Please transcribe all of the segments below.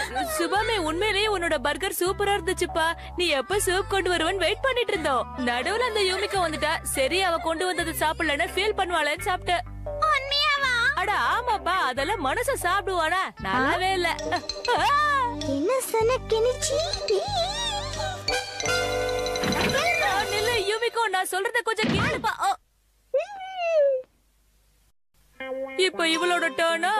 சுபாமே உண்மையிலேயே உன்னோட பர்கர் சூப்பரா இருந்துச்சுப்பா நீ எப்ப சூப் கொண்டு வருவன்னு வெயிட் பண்ணிட்டு இருந்தோம் நடுவுல அந்த யூமிகா வந்துட்டா சரி அவ கொண்டு வந்தது சாப்பிடலன்னு ஃபீல் பண்ணுவாளேன்னு சாப்பிட்டேன் உண்மையாவா அட ஆமாப்பா அதெல்லாம் மனச சாப்பிடுவானா நல்லாவே இல்ல என்ன சொன்ன கெனிச்சி ஆ, நில்லு யூமிகோ நான் சொல்றத கொஞ்சம் கேளுப்பா ஓ. இப்ப இவளோட டர்னா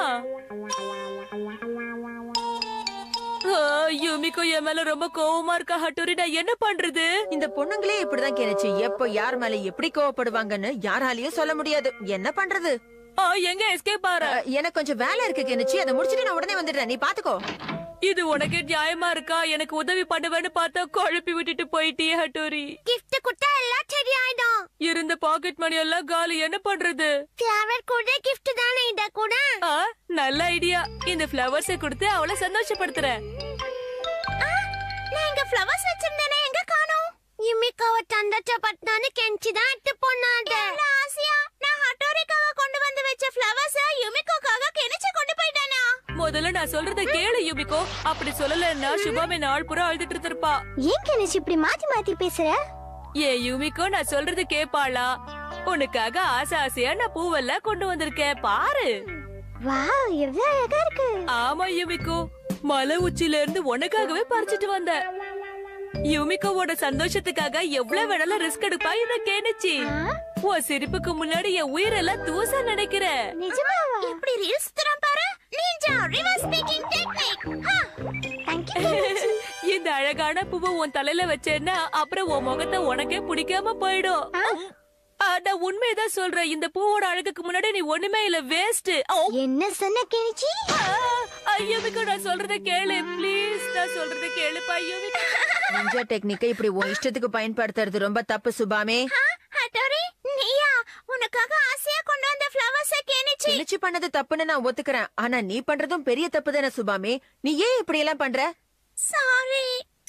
யூமிகோ என் மேல ரொம்ப கோவமா இருக்கா ஹட்டோரி நான் என்ன பண்றது இந்த பொண்ணுங்களே இப்படிதான் கேனுச்சு எப்போ யார் மேல எப்படி கோவப்படுவாங்கன்னு யாராலையும் சொல்ல முடியாது என்ன பண்றது ஆ, எங்க எஸ்கேப் ஆற அஹ், எனக்கு கொஞ்சம் வேலை இருக்கு கெனிச்சு அதை முடிச்சிட்டு நான் உடனே வந்துடுறேன் நீ பாத்துக்கோ இது உனக்கே நியாயமா இருக்கா எனக்கு உதவி பண்ணுவேன்னு பார்த்தா குழப்பி விட்டுட்டு போயிட்டியே ஹட்டோரி கிஃப்ட் கொடுத்தா எல்லாம் சரியாயிடும் இருந்த பாக்கெட் மணி எல்லாம் காலி என்ன பண்றது ஃபிளவர் கூட கிஃப்ட் தானே இத கூட ஆ, நல்ல ஐடியா இந்த ஃபிளவர்ஸை கொடுத்து அவளை சந்தோஷப்படுத்துறேன் நான் இங்க ஃப்ளவர்ஸ் வச்சிருந்தேனே எங்க காணோம் யுமிக்காவ சந்தோஷப்பட்டான்னு கெஞ்சி தான் எடுத்து போனாத ஆசியா நான் ஹட்டோரிக்காக கொண்டு வந்து வச்ச ஃப்ளவர்ஸ் யுமிக்கோக்காக கெனிச்சு கொண்டு போயிட்டானா முதல்ல நான் சொல்றத கேளு யூமிகோ அப்படி சொல்லலன்னா சுபாமே நாள் பூரா அழுதுட்டு இருந்திருப்பா ஏன் கெனிச்சு இப்படி மாத்தி மாத்தி பேசுற ஏ யூமிகோ நான் சொல்றது கேப்பாளா உனக்காக ஆசை ஆசையா நான் பூவெல்லாம் கொண்டு வந்திருக்கேன் பாரு வாவ் எவ்வளவு அழகா இருக்கு ஆமா யூமிகோ மலை உச்சில இருந்து உனக்காகவே பறிச்சிட்டு வந்தேன் யூமிகோவோட சந்தோஷத்துக்காக எவ்வளவு வேணாலும் ரிஸ்க் எடுப்பா இத கேணுச்சு உன் சிரிப்புக்கு முன்னாடி என் உயிரெல்லாம் தூசா நினைக்கிறேன் நிஜமாவா எப்படி ரீல்ஸ் தரம் பாரு ninja reverse speaking technique thank you இந்த அழகான பூவை உன் தலையில வச்சேன்னா அப்புறம் உன் முகத்தை உனக்கே பிடிக்காம போயிடும் ஆ, நான் உண்மையதான் சொல்றேன் இந்த பூவோட அழகுக்கு முன்னாடி நீ ஒண்ணுமே இல்ல வேஸ்ட் என்ன சொன்ன கெனிச்சி ஐயோமிக்கோ நான் சொல்றத கேளு ப்ளீஸ் நான் சொல்றத கேளுப்பா ஐயோமிக்கோ நிஞ்சா டெக்னிக்கை இப்படி உன் இஷ்டத்துக்கு பயன்படுத்துறது ரொம்ப தப்பு சுபாமே ஹட்டோரி நீயா உனக்காக ஆசையா கொண்டு வந்த ஃப்ளவர்ஸ் கெனிச்சி கெனிச்சு பண்ணது தப்புன்னு நான் ஒத்துக்கிறேன் ஆனா நீ பண்றதும் பெரிய தப்பு தானே சுபாமே நீ ஏன் இப்படி எல்லாம் பண்ற சாரி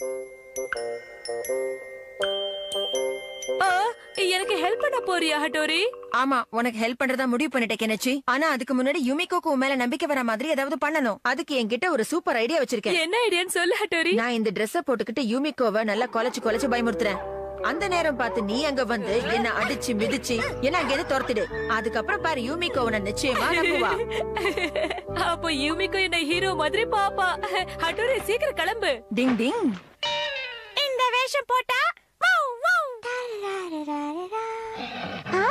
ஆ, எனக்கு ஹெல்ப் பண்ண போறியா ஹட்டோரி ஆமா உனக்கு ஹெல்ப் பண்றதா முடிவு பண்ணிட்டேன் கெனச்சி ஆனா அதுக்கு முன்னாடி யுமிகோக்கு உன் மேல நம்பிக்கை வர மாதிரி ஏதாவது பண்ணணும் அதுக்கு என்கிட்ட ஒரு சூப்பர் ஐடியா வச்சிருக்கேன் என்ன ஐடியான்னு சொல்லு ஹட்டோரி நான் இந்த Dress-அ போட்டுக்கிட்டு யூமிகோவை நல்லா கொலைச்சு கொலைச்சு பயமுறுத்துறேன் அந்த நேரம் பார்த்து நீ அங்க வந்து என்ன அடிச்சு மிதிச்சு என்ன அங்க இருந்து துரத்திடு அதுக்கப்புறம் பாரு யூமிகோவை நான் நிச்சயமா நம்புவா அப்போ யூமிக்கோ என்ன ஹீரோ மாதிரி பாப்பா ஹட்டோரி சீக்கிரம் கிளம்பு டிங் டிங் இந்த வேஷம் போட்டா வவ் வவ் ஆ?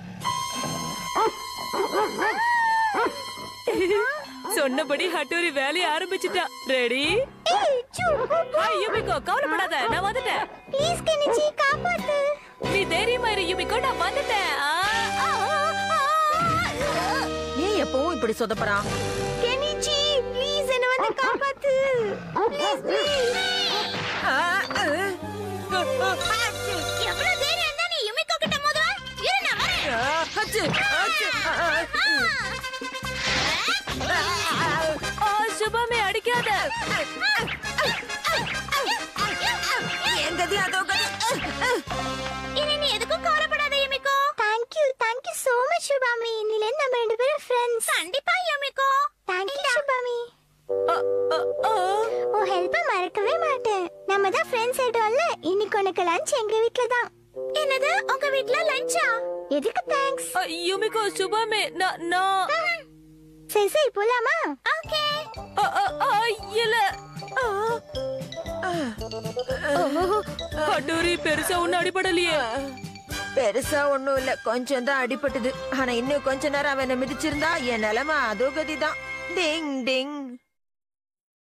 சொன்னபடி ஹட்டோரி வேலைய ஆரம்பிச்சிட்டா ரெடி ஏய், சு. ஹாய் யூமிக்கோ கவலைப்படாத நான் வந்துட்டேன் ப்ளீஸ் கெனிச்சி காப்பாத்து நீ தைரியமா இரு யூமிக்கோ நான் வந்துட்டேன் ஆ, ஆ, ஆ, ஆ. ஏன் எப்பவும் இப்படி சொதப்பறான் கெனிச்சி ப்ளீஸ் என்ன வந்து காப்பாத்து ப்ளீஸ் ப்ளீஸ் எவ்வளவு தைரியம் இருந்தா நீ யுமிகோ கிட்ட மோதுவ இரு நான் வரேன் ஆ, சுபமே அடிக்காத என் கதி அதோ கதி இனி நீ எதுக்கும் கவலைப்படாத Yumiko thank you thank you so much சுபாமி இன்னில இருந்து நம்ம ரெண்டு பேரும் ஃப்ரெண்ட்ஸ் கண்டிப்பா யுமிகோ தேங்க் யூ சுபாமி ஆ, ஆ, ஆ. உன் ஹெல்ப்ப மறக்கவே மாட்டேன் நம்ம தான் ஃப்ரெண்ட்ஸ் ஆயிட்டோம்ல இன்னைக்கு உனக்கு லஞ்ச் எங்க வீட்ல தான் என்னது உங்க வீட்ல லஞ்சா எதுக்கு தேங்க்ஸ் ஆ, யூமிக்கோ சுபமே நான் நான் சரி சரி போலாமா ஓகே ஆ, ஆ, ஆ, இல்ல ஆ. ஹட்டோரி பெருசா ஒண்ணு அடிபடலையே பெருசா ஒண்ணும் இல்ல கொஞ்சம் தான் அடிபட்டது ஆனா இன்னும் கொஞ்ச நேரம் அவன் என்ன மிதிச்சிருந்தா என் நிலைமை அதோ கதிதான் டிங் டிங்